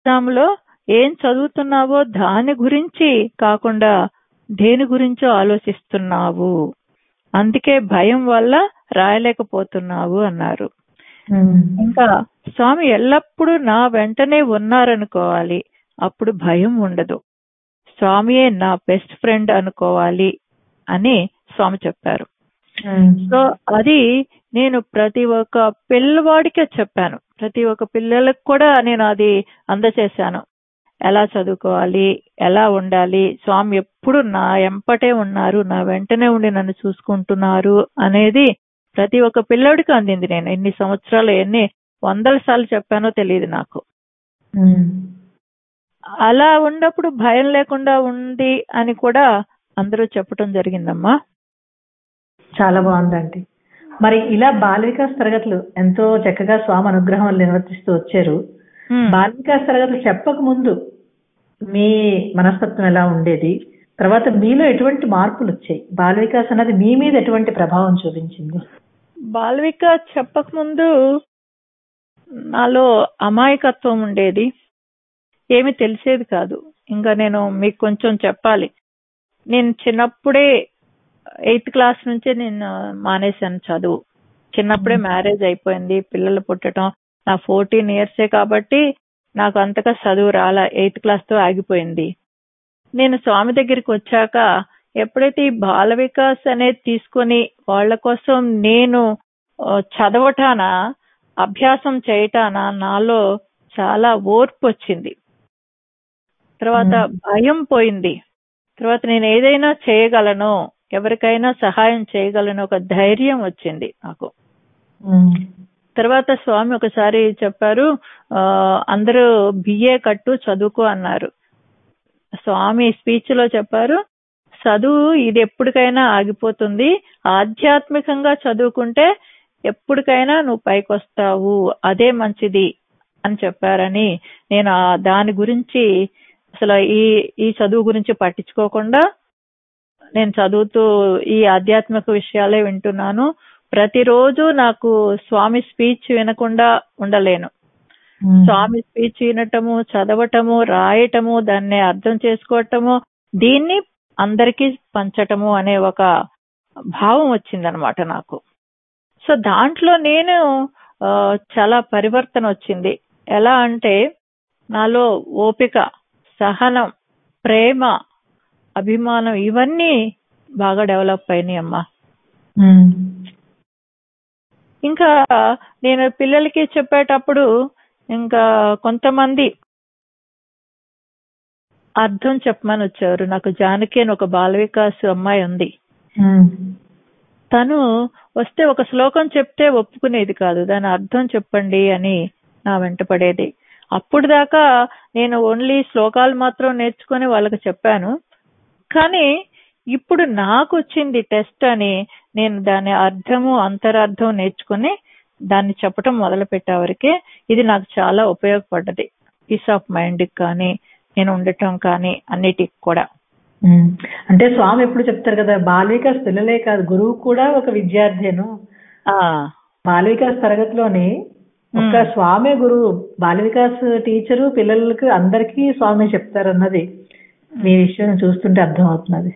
Exam లో ఏం చదువుతున్నావో దాని గురించి కాకుండా దేని గురించో ఆలోచిస్తున్నావు అందుకే భయం వల్ల రాయలేకపోతున్నావు అన్నారు ఉమ్. ఇంకా స్వామి ఎల్లప్పుడూ నా వెంటనే ఉన్నారనుకోవాలి అప్పుడు భయం ఉండదు స్వామియే నా బెస్ట్ ఫ్రెండ్ అనుకోవాలి అని స్వామి చెప్పారు ఉమ్. సో అది నేను ప్రతి ఒక్క పిల్లవాడికే చెప్పాను ప్రతి ఒక్క పిల్లలకు కూడా నేను అది అందచేశాను ఎలా చదువుకోవాలి ఎలా ఉండాలి స్వామి ఎప్పుడు నా ఎంపటే ఉన్నారు నా వెంటనే ఉండి నన్ను చూసుకుంటున్నారు అనేది ప్రతి ఒక్క పిల్లోడికి అందింది నేను ఎన్ని సంవత్సరాలు ఎన్ని వందల సార్లు చెప్పానో తెలియదు నాకు ఉమ్. అలా ఉన్నప్పుడు భయం లేకుండా ఉంది అని కూడా అందరూ చెప్పటం జరిగిందమ్మా చాలా బాగుందండి మరి ఇలా బాల వికాస్ తరగతులు ఎంతో చక్కగా స్వామి అనుగ్రహం వల్ల నిర్వర్తిస్తూ వచ్చారు ఉమ్. బాల వికాస్ తరగతులు చెప్పక ముందు మీ మనస్తత్వం ఎలా ఉండేది తర్వాత మీలో ఎటువంటి మార్పులు వచ్చాయి బాల వికాస్ అన్నది మీ మీద ఎటువంటి ప్రభావం చూపించింది బాల్విక చెప్పకముందు నాలో అమాయకత్వం ఉండేది ఏమి తెలిసేది కాదు ఇంకా నేను మీకు కొంచెం చెప్పాలి నేను చిన్నప్పుడే ఎయిత్ క్లాస్ నుంచే నేను మానేశాను చదువు చిన్నప్పుడే మ్యారేజ్ అయిపోయింది పిల్లలు పుట్టడం నా ఫోర్టీన్ ఇయర్సే కాబట్టి నాకు అంతగా చదువు రాలా ఎయిత్ క్లాస్ తో ఆగిపోయింది నేను స్వామి దగ్గరికి వచ్చాక ఎప్పుడైతే ఈ బాల వికాస్ అనేది తీసుకొని వాళ్ళ కోసం నేను ఆ, చదవటాన అభ్యాసం చేయటాన నాలో చాలా ఓర్పు వచ్చింది తర్వాత భయం పోయింది తర్వాత నేను ఏదైనా చేయగలను ఎవరికైనా సహాయం చేయగలను ఒక ధైర్యం వచ్చింది నాకు ఉమ్. తర్వాత స్వామి ఒకసారి చెప్పారు ఆ, అందరూ బిఏ కట్టు చదువుకో అన్నారు స్వామి స్పీచ్ లో చెప్పారు చదువు ఇది ఎప్పటికైనా ఆగిపోతుంది ఆధ్యాత్మికంగా చదువుకుంటే ఎప్పటికైనా నువ్వు పైకి వస్తావు అదే మంచిది అని చెప్పారని నేను ఆ దాని గురించి అసలు ఈ ఈ చదువు గురించి పట్టించుకోకుండా నేను చదువుతూ ఈ ఆధ్యాత్మిక విషయాలే వింటున్నాను ప్రతిరోజు నాకు స్వామి స్పీచ్ వినకుండా ఉండలేను ఉమ్. స్వామి స్పీచ్ వినటము చదవటము రాయటము దాన్ని అర్థం చేసుకోవటము దీన్ని అందరికీ పంచటము అనే ఒక భావం వచ్చిందనమాట నాకు సో దాంట్లో నేను ఆ, చాలా పరివర్తన వచ్చింది ఎలా అంటే నాలో ఓపిక సహనం ప్రేమ అభిమానం ఇవన్నీ బాగా డెవలప్ అయినాయి అమ్మా ఉమ్. ఇంకా నేను పిల్లలకి చెప్పేటప్పుడు ఇంకా కొంతమంది అర్థం చెప్పమని వచ్చారు నాకు జానకి అని ఒక బాల వికాస్ అమ్మాయి ఉంది ఉమ్. తను వస్తే ఒక శ్లోకం చెప్తే ఒప్పుకునేది కాదు దాని అర్థం చెప్పండి అని నా వెంట పడేది అప్పుడు దాకా నేను ఓన్లీ శ్లోకాలు మాత్రం నేర్చుకొని వాళ్ళకి చెప్పాను కానీ ఇప్పుడు నాకు వచ్చింది టెస్ట్ అని నేను దాని అర్థము అంతరార్థం నేర్చుకుని దాన్ని చెప్పటం మొదలు పెట్టేవరకే ఇది నాకు చాలా ఉపయోగపడ్డది పీస్ ఆఫ్ మైండ్ కానీ నేను ఉండటం కానీ అన్నిటికి కూడా ఉమ్. అంటే స్వామి ఎప్పుడు చెప్తారు కదా బాల వికాస్ పిల్లలే కాదు గురువు కూడా ఒక విద్యార్థిను ఆ బాల వికాస్ తరగతిలోని ఒక స్వామి గురువు బాల వికాస్ టీచరు పిల్లలకు అందరికీ స్వామి చెప్తారన్నది మీ విషయం చూస్తుంటే అర్థం అవుతున్నది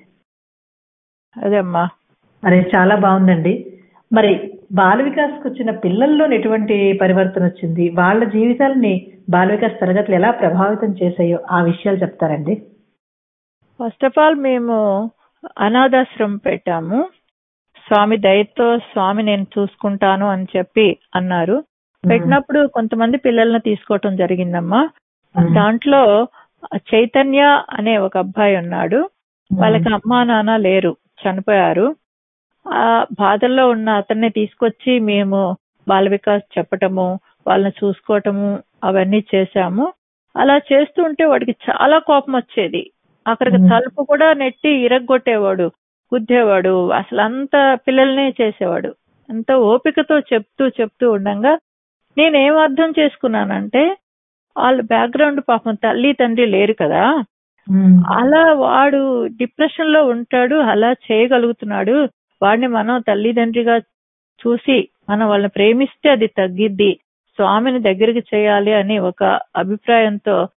అదేమ్మా మరి చాలా బాగుందండి మరి బాల వికాస్ కు వచ్చిన పిల్లల్లో ఎటువంటి పరివర్తన వచ్చింది వాళ్ళ జీవితాలని బాల వికాస్ తరగతులు ఎలా ప్రభావితం చేశాయో ఆ విషయాలు చెప్తారండి ఫస్ట్ ఆఫ్ ఆల్ మేము అనాథాశ్రమం పెట్టాము స్వామి దయతో స్వామి నేను చూసుకుంటాను అని చెప్పి అన్నారు పెట్టినప్పుడు కొంతమంది పిల్లల్ని తీసుకోవటం జరిగిందమ్మా దాంట్లో చైతన్య అనే ఒక అబ్బాయి ఉన్నాడు వాళ్ళకి అమ్మా నాన్న లేరు చనిపోయారు ఆ బాధల్లో ఉన్న అతన్ని తీసుకొచ్చి మేము బాల వికాస్ చెప్పటము వాళ్ళని చూసుకోవటము అవన్నీ చేశాము అలా చేస్తూ ఉంటే వాడికి చాలా కోపం వచ్చేది అక్కడికి మ్మ్. తలుపు కూడా నెట్టి ఇరగ్గొట్టేవాడు గుద్దేవాడు అసలు అంత పిల్లల్ని చేసేవాడు ఎంతో ఓపికతో చెప్తూ చెప్తూ ఉండంగా నేనేం అర్థం చేసుకున్నానంటే వాళ్ళ బ్యాక్గ్రౌండ్ పాపం తల్లి తండ్రి లేరు కదా అలా వాడు డిప్రెషన్ లో ఉంటాడు అలా చేయగలుగుతున్నాడు వాడిని మనం తల్లిదండ్రిగా చూసి మనం వాళ్ళని ప్రేమిస్తే అది తగ్గిద్ది స్వామిని దగ్గరికి చేయాలి అని ఒక అభిప్రాయంతో